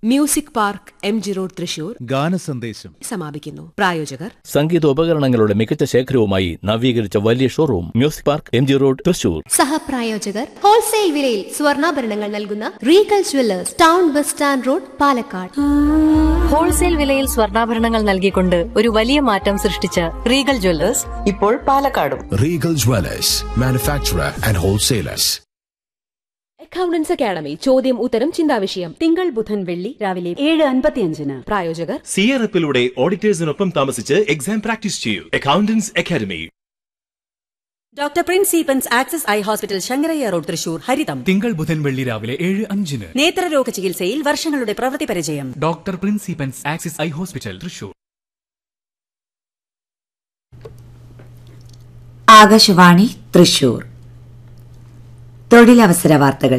Music park M G road Thrissur ഗാനസന്ദേശം സമാപിക്കുന്നു പ്രായോജകർ സംഗീതോപകരണങ്ങളുടെ മികച്ച ശേഖരവുമായി നവീകരിച്ച വലിയ showroom music park M G road Thrissur സഹപ്രായോജകർ ഹോൾസെയിൽ വിലയിൽ സ്വർണ്ണാഭരണങ്ങൾ നൽകുന്ന Regal jewellers town bus stand road Palakkad wholesale വിലയിൽ സ്വർണ്ണാഭരണങ്ങൾ നൽകിക്കൊണ്ട് ഒരു വലിയ മാറ്റം സൃഷ്ടിച്ച റീഗൽ ജ്വല്ലേഴ്സ് ഇപ്പോൾ പാലക്കാടും Regal Dwellers, manufacturer and wholesalers. Accountants academy ചോദ്യം ഉത്തരം ചിന്താവിഷയം തിങ്കൾ ബുധൻ വെള്ളി രാവിലെ ഏഴ് അൻപത്തിയഞ്ചിന് പ്രായോജകർ സിയറപ്പിലൂടെ ഓഡിറ്റേഴ്സിനൊപ്പം താമസിച്ച് എക്സാം പ്രാക്ടീസ് ചെയ്യൂ അക്കൗണ്ടൻസ് അക്കാദമി ഡോക്ടർ പ്രിൻസ് സീപ്പൻസ് Axis eye hospital Sankarayya road Thrissur ഹരിതം തിങ്കൾ ബുധൻ വെള്ളി രാവിലെ ഏഴ് അഞ്ചിന് നേത്രരോഗ ചികിത്സയിൽ വർഷങ്ങളുടെ പ്രവൃത്തി പരിചയം ഡോക്ടർ പ്രിൻസിപ്പൻസ് Axis eye hospital Thrissur Akashvani Thrissur തൊഴിലവസര വാർത്തകൾ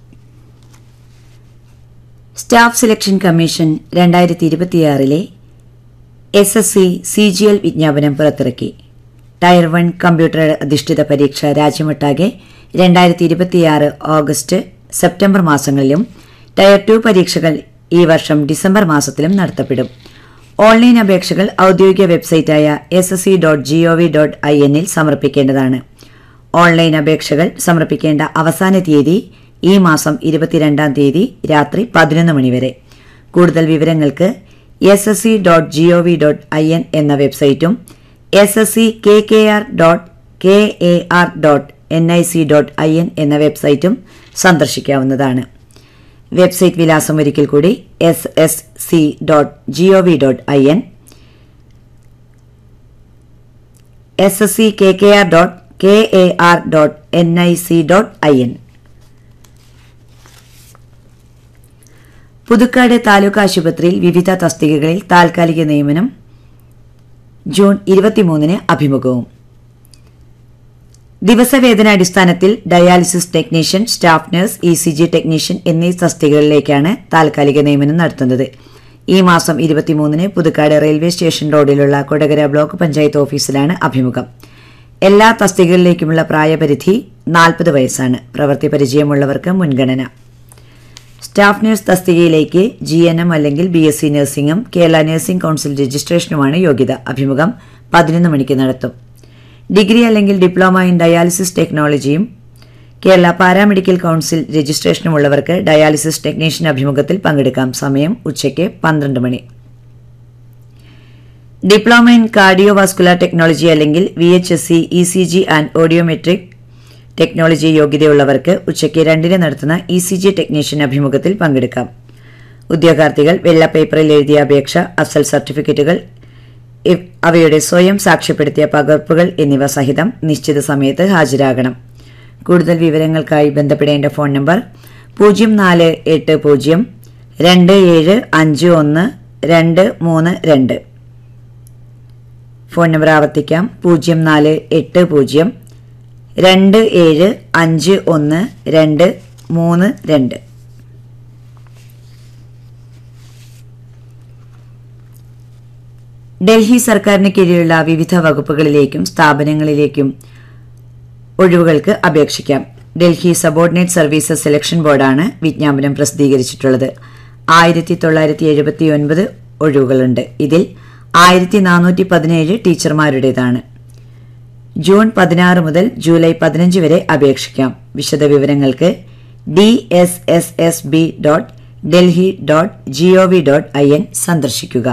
സ്റ്റാഫ് സെലക്ഷൻ കമ്മീഷൻ രണ്ടായിരത്തി ഇരുപത്തിയാറിലെ S S C C G L വിജ്ഞാപനം പുറത്തിറക്കി ടയർ വൺ കമ്പ്യൂട്ടർ അധിഷ്ഠിത പരീക്ഷ രാജ്യമൊട്ടാകെ രണ്ടായിരത്തി ഇരുപത്തിയാറ് ഓഗസ്റ്റ് സെപ്റ്റംബർ മാസങ്ങളിലും ടയർ ടു പരീക്ഷകൾ ഈ വർഷം ഡിസംബർ മാസത്തിലും നടത്തപ്പെടും ഓൺലൈൻ അപേക്ഷകൾ ഔദ്യോഗിക വെബ്സൈറ്റായ S S C dot G O V dot I എന്നിൽ സമർപ്പിക്കേണ്ടതാണ് ഓൺലൈൻ അപേക്ഷകൾ സമർപ്പിക്കേണ്ട അവസാന തീയതി ഈ മാസം ഇരുപത്തിരണ്ടാം തീയതി രാത്രി പതിനൊന്ന് മണിവരെ കൂടുതൽ വിവരങ്ങൾക്ക് S S C dot G O V dot I N എന്ന വെബ്സൈറ്റും S S C K K R dot K A R dot N I C dot I N എന്ന വെബ്സൈറ്റും സന്ദർശിക്കാവുന്നതാണ് വെബ്സൈറ്റ് വിലാസം ഒരിക്കൽ കൂടി S S C dot G O V dot I N S S C K K R dot K A R dot N I C dot I N Puthukkad taluk ആശുപത്രിയിൽ വിവിധ തസ്തികകളിൽ താൽക്കാലിക നിയമനം ജൂൺ ഇരുപത്തിമൂന്നിന് അഭിമുഖവും ദിവസവേതനാടിസ്ഥാനത്തിൽ dialysis technician staff nurse E C G technician എന്നീ തസ്തികകളിലേക്കാണ് താൽക്കാലിക നിയമനം നടത്തുന്നത് ഈ മാസം ഇരുപത്തിമൂന്നിന് പുതുക്കാട് റെയിൽവേ സ്റ്റേഷൻ റോഡിലുള്ള കൊടകര ബ്ലോക്ക് പഞ്ചായത്ത് ഓഫീസിലാണ് അഭിമുഖം എല്ലാ തസ്തികകളിലേക്കുമുള്ള പ്രായപരിധി നാൽപ്പത് വയസ്സാണ് പ്രവൃത്തി പരിചയമുള്ളവർക്ക് മുൻഗണന സ്റ്റാഫ് നഴ്സ് തസ്തികയിലേക്ക് ജി എൻ എം അല്ലെങ്കിൽ ബി എസ് സി നഴ്സിംഗും കേരള നഴ്സിംഗ് കൌൺസിൽ രജിസ്ട്രേഷനുമാണ് യോഗ്യത അഭിമുഖം പതിനൊന്ന് മണിക്ക് നടത്തും ഡിഗ്രി അല്ലെങ്കിൽ ഡിപ്ലോമ ഇൻ ഡയാലിസിസ് ടെക്നോളജിയും കേരള പാരാമെഡിക്കൽ കൌൺസിൽ രജിസ്ട്രേഷനുമുള്ളവർക്ക് ഡയാലിസിസ് ടെക്നീഷ്യൻ അഭിമുഖത്തിൽ പങ്കെടുക്കാം സമയം ഉച്ചയ്ക്ക് പന്ത്രണ്ട് മണി ഡിപ്ലോമ ഇൻ കാർഡിയോവാസ്കുലർ ടെക്നോളജി അല്ലെങ്കിൽ V H S C E C G and audiometric technology യോഗ്യതയുള്ളവർക്ക് ഉച്ചയ്ക്ക് രണ്ടിന് നടത്തുന്ന ഇ സി ജി ടെക്നീഷ്യൻ അഭിമുഖത്തിൽ പങ്കെടുക്കാം ഉദ്യോഗാർത്ഥികൾ വെള്ള പേപ്പറിൽ എഴുതിയ അപേക്ഷ അസൽ സർട്ടിഫിക്കറ്റുകൾ ഇവ് അവയുടെ സ്വയം സാക്ഷ്യപ്പെടുത്തിയ പകർപ്പുകൾ എന്നിവ സഹിതം നിശ്ചിത സമയത്ത് ഹാജരാകണം കൂടുതൽ വിവരങ്ങൾക്കായി ബന്ധപ്പെടേണ്ട ഫോൺ നമ്പർ പൂജ്യം നാല് എട്ട് പൂജ്യം രണ്ട് ഏഴ് അഞ്ച് ഒന്ന് രണ്ട് മൂന്ന് രണ്ട് ഫോൺ നമ്പർ ആവർത്തിക്കാം പൂജ്യം നാല് എട്ട് പൂജ്യം രണ്ട് ഏഴ് അഞ്ച് ഒന്ന് രണ്ട് മൂന്ന് രണ്ട് ഡൽഹി സർക്കാരിന് കീഴിലുള്ള വിവിധ വകുപ്പുകളിലേക്കും സ്ഥാപനങ്ങളിലേക്കും ഒഴിവുകൾക്ക് അപേക്ഷിക്കാം ഡൽഹി സബോർഡിനേറ്റ് സർവീസസ് സെലക്ഷൻ ബോർഡാണ് വിജ്ഞാപനം പ്രസിദ്ധീകരിച്ചിട്ടുള്ളത് ആയിരത്തി തൊള്ളായിരത്തി എഴുപത്തി ഒൻപത് ഒഴിവുകളുണ്ട് ഇതിൽ ആയിരത്തി നാനൂറ്റി പതിനേഴ് ടീച്ചർമാരുടേതാണ് ജൂൺ പതിനാറ് മുതൽ ജൂലൈ പതിനഞ്ച് വരെ അപേക്ഷിക്കാം വിശദവിവരങ്ങൾക്ക് D S S S B dot Delhi dot G O V dot I N സന്ദർശിക്കുക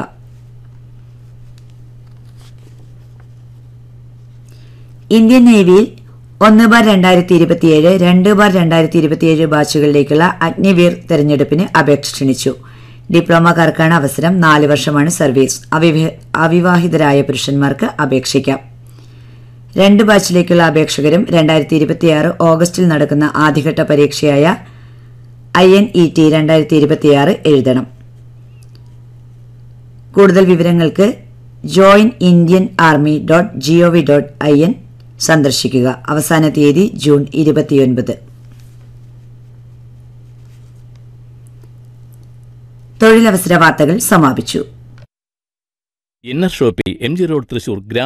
ഇന്ത്യൻ നേവിയിൽ ഒന്ന് ബാർ രണ്ടായിരത്തി ഇരുപത്തിയേഴ് രണ്ട് ബാർ രണ്ടായിരത്തി ഇരുപത്തിയേഴ് ബാച്ചുകളിലേക്കുള്ള അഗ്നിവീർ തെരഞ്ഞെടുപ്പിന് അപേക്ഷ ക്ഷണിച്ചു ഡിപ്ലോമക്കാർക്കാണ് അവസരം നാല് വർഷമാണ് സർവീസ് അവിവ- അവിവാഹിതരായ പുരുഷന്മാർക്ക് അപേക്ഷിക്കാം രണ്ട് ബാച്ചിലേക്കുള്ള അപേക്ഷകരും രണ്ടായിരത്തി ഇരുപത്തിയാറ് ഓഗസ്റ്റിൽ നടക്കുന്ന ആദ്യഘട്ട പരീക്ഷയായ ഐ എൻ ഇ ടി രണ്ടായിരത്തി ഇരുപത്തിയാറ് എഴുതണം കൂടുതൽ വിവരങ്ങൾക്ക് join Indian army dot G O V dot I N സന്ദർശിക്കുക അവസാന തീയതി ജൂൺ ഇരുപത്തിയൊൻപത് തൊഴിലവസര വാർത്തകൾ സമാപിച്ചു inner shoppe M G road Thrissur ഗ്രാമ